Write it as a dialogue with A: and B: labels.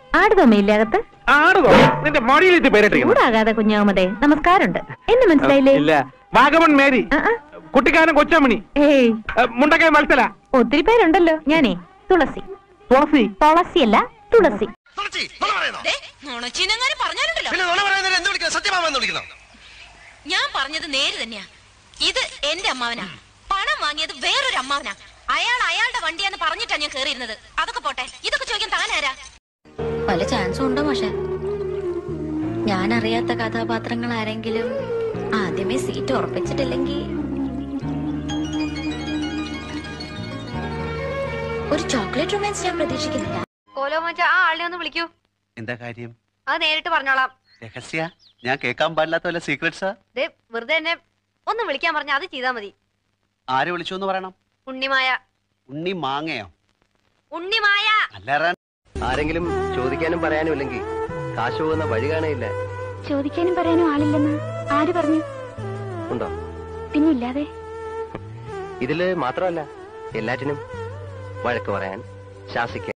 A: ആടുതോമയില്ലേ അകത്ത്
B: ആടുതോ നിന്റെ മടിയിലിട്ട് പേരിട്ടിരിക്കുന്നു
A: ചൂടാകാതെ കുഞ്ഞാമതേ നമസ്കാരമുണ്ട് എന്നെ മനസ്സിലായില്ലേ
B: ഇല്ല വാഗമൺ മേരി
A: ആ, ആ.
B: കുട്ടിക്കാരൻ കൊച്ചമണി
A: ഏയ്
B: ഏ, മുണ്ടക്കൈ മത്സല
A: ഒത്തിരി പേരുണ്ടല്ലോ ഞാനേ തുളസി
B: തുളസി
A: തുളസിയല്ല തുളസി
C: തുളസി നുണ പറയുന്നോ
D: നുണച്ചിനെങ്ങാനും പറഞ്ഞാലുണ്ടല്ലോ
C: പിന്നെ നുണ പറയുന്നതിന് എന്ത് വിളിക്കണം സത്യമാമെന്ന് വിളിക്കണം
D: ഞാൻ പറഞ്ഞത് നേര് തന്നെയാ ഇത് എന്റെ അമ്മാവനാ പണം വാങ്ങിയത് വേറൊരു അമ്മാവനാ അയാൾ അയാളുടെ വണ്ടിയാന്ന് പറഞ്ഞിട്ടാ ഞാൻ കേറിയിരുന്നത് അതൊക്കെ പോട്ടെ ഇതൊക്കെ ചോദിക്കാൻ താനാരാ
E: പല ചാൻസും ഉണ്ടോ പക്ഷെ ഞാൻ അറിയാത്ത കഥാപാത്രങ്ങൾ ആരെങ്കിലും ആദ്യമേ സീറ്റ് ഉറപ്പിച്ചിട്ടില്ലെങ്കിൽ ഒരു ചോക്ലേറ്റ് റൊമാൻസ് ഞാൻ പ്രതീക്ഷിക്കുന്നില്ല
F: കോലോ മച്ച ആ ആളിനെ ഒന്ന് വിളിക്കൂ
G: എന്താ കാര്യം
F: അത് നേരിട്ട് പറഞ്ഞോളാം
G: രഹസ്യ ഞാൻ കേൾക്കാൻ പാടില്ലാത്ത വല്ല സീക്രട്സാ
F: ദേ വെറുതെ എന്നെ ഒന്ന് വിളിക്കാൻ പറഞ്ഞ അത് ചെയ്താ മതി
G: ആര് വിളിച്ചു എന്ന് പറയണം
F: ഉണ്ണിമായ
G: ഉണ്ണി മാങ്ങയോ
F: ഉണ്ണിമായ
G: അല്ലാറാൻ
H: ആരെങ്കിലും ചോദിക്കാനും പറയാനും ഇല്ലെങ്കിൽ കാശ് പോകുന്ന വഴി കാണയില്ല
E: ചോദിക്കാനും പറയാനും ആളില്ലെന്ന് ആര് പറഞ്ഞു
H: ഉണ്ടോ
E: പിന്നില്ലാതെ
H: ഇതില് മാത്രമല്ല എല്ലാറ്റിനും വഴക്ക് പറയാൻ ശാസിക്കാൻ